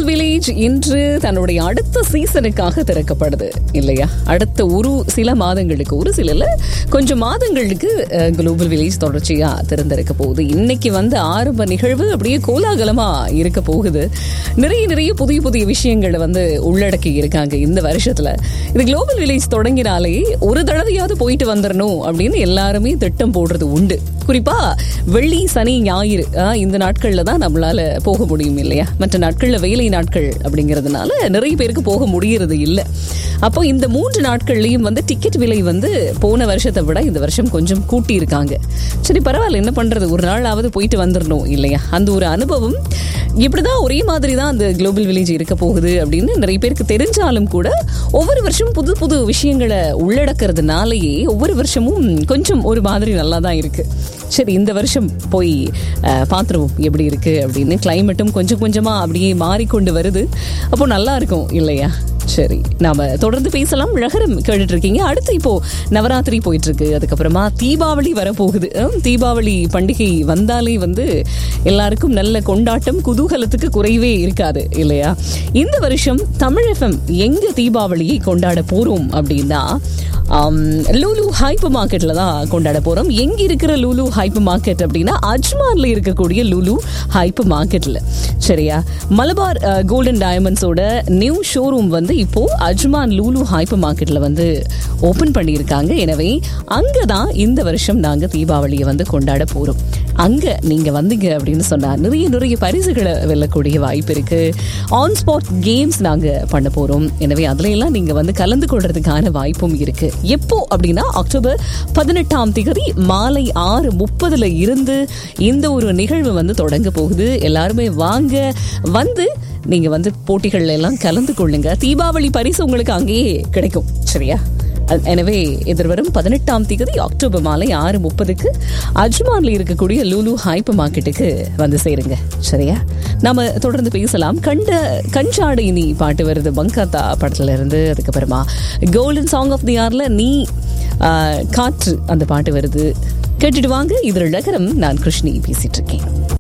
village இன்று தன்னுடைய அடுத்த சீசனுக்காக திறக்கப்படுது இல்லையா அடுத்த ஒரு சில மாதங்களுக்கு ஒரு சில இல்ல, கொஞ்சம் மாதங்களுக்கு குளோபல் வில்லேஜ் தொடர்ச்சியா திறந்திருக்க போகுது இன்னைக்கு வந்து ஆரம்ப நிகழ்வு அப்படியே கோலாகலமா இருக்க போகுது நிறைய நிறைய புதிய புதிய விஷயங்களை வந்து உள்ளடக்கி இருக்காங்க இந்த வருஷத்துல இது குளோபல் வில்லேஜ் தொடங்கினாலே ஒரு தடவையாவது போயிட்டு வந்துடணும் அப்படின்னு எல்லாருமே திட்டம் போடுறது உண்டு குறிப்பா வெள்ளி சனி ஞாயிறு ஆ, இந்த நாட்கள்ல தான் நம்மளால போக முடியும் இல்லையா மற்ற நாட்கள்ல வேலை நாட்கள் அப்படிங்கிறதுனால நிறைய பேருக்கு போக முடியறது இல்லை அப்போ இந்த மூன்று நாட்கள்லயும் வந்து டிக்கெட் விலை வந்து போன வருஷத்தை விட இந்த வருஷம் கொஞ்சம் கூட்டி இருக்காங்க சரி பரவாயில்ல என்ன பண்றது ஒரு நாளாவது போயிட்டு வந்துடணும் இல்லையா அந்த ஒரு அனுபவம் இப்படிதான் ஒரே மாதிரி தான் அந்த குளோபல் வில்லேஜ் இருக்க போகுது அப்படின்னு நிறைய பேருக்கு தெரிஞ்சாலும் கூட ஒவ்வொரு வருஷமும் புது புது விஷயங்களை உள்ளடக்கிறதுனாலயே ஒவ்வொரு வருஷமும் கொஞ்சம் ஒரு மாதிரி நல்லா தான் இருக்கு சரி இந்த வருஷம் போய் அஹ், பார்த்துருவோம் எப்படி இருக்கு அப்படின்னு கிளைமேட்டும் கொஞ்சம் கொஞ்சமா அப்படியே மாறிக்கொண்டு வருது அப்போ நல்லா இருக்கும் இல்லையா சரி நாம தொடர்ந்து பேசலாம் ழகரம் கேட்டுட்டு இருக்கீங்க அடுத்து இப்போ நவராத்திரி போயிட்டு இருக்கு அதுக்கப்புறமா தீபாவளி வரப்போகுது ஹம், தீபாவளி பண்டிகை வந்தாலே வந்து எல்லாருக்கும் நல்ல கொண்டாட்டம் குதூகலத்துக்கு குறைவே இருக்காது இல்லையா இந்த வருஷம் தமிழ் எஃப்எம் எங்க தீபாவளியை கொண்டாட போறோம் அப்படின்னா ஆம், லூலு ஹைப்பர் மார்க்கெட்ல தான் கொண்டாட போறோம் எங்க இருக்கிற லூலு ஹைப்பர் மார்க்கெட் அப்படின்னா அஜ்மான்ல இருக்கக்கூடிய லூலு ஹைப்பர் மார்க்கெட்ல சரியா மலபார் கோல்டன் டயமண்ட்ஸோட நியூ ஷோரூம் வந்து இப்போ அஜ்மான் லூலு ஹைப்பர் மார்க்கெட்ல வந்து ஓபன் பண்ணியிருக்காங்க எனவே அங்க தான் இந்த வருஷம் நாங்க தீபாவளியை வந்து கொண்டாட போறோம் அங்க நீங்க வந்தீங்க அப்படின்னு சொன்னா நிறைய நிறைய பரிசுகளை வெல்லக்கூடிய வாய்ப்பு இருக்கு ஆன் ஸ்பாட் கேம்ஸ் நாங்க பண்ண போறோம் எனவே அதுல எல்லாம் நீங்க வந்து கலந்து கொள்றதுக்கான வாய்ப்பும் இருக்கு எப்போ அப்படின்னா அக்டோபர் பதினெட்டாம் தேதி மாலை ஆறு முப்பதுல இருந்து இந்த ஒரு நிகழ்வு வந்து தொடங்க போகுது எல்லாருமே வாங்க வந்து நீங்க வந்து போட்டிகள்ல எல்லாம் கலந்து கொள்ளுங்க தீபாவளி பரிசு உங்களுக்கு அங்கேயே கிடைக்கும் சரியா அ- எனவே எதிர்வரும் பதினெட்டாம் தேதி அக்டோபர் மாலை ஆறு முப்பதுக்கு அஜ்மான்ல இருக்கக்கூடிய லூலு ஹைப்பர் மார்க்கெட்டுக்கு வந்து சேருங்க சரியா நாம தொடர்ந்து பேசலாம் கண்ட கஞ்சாடு இனி பாட்டு வருது பங்காத்தா படத்துல இருந்து அதுக்கப்புறமா கோல்டன் சாங் ஆஃப் தி ஆர்ல நீ ஆ, காற்று அந்த பாட்டு வருது கேட்டுட்டு வாங்க இதில் நகரம் நான் கிருஷ்ணி பேசிட்டு இருக்கேன்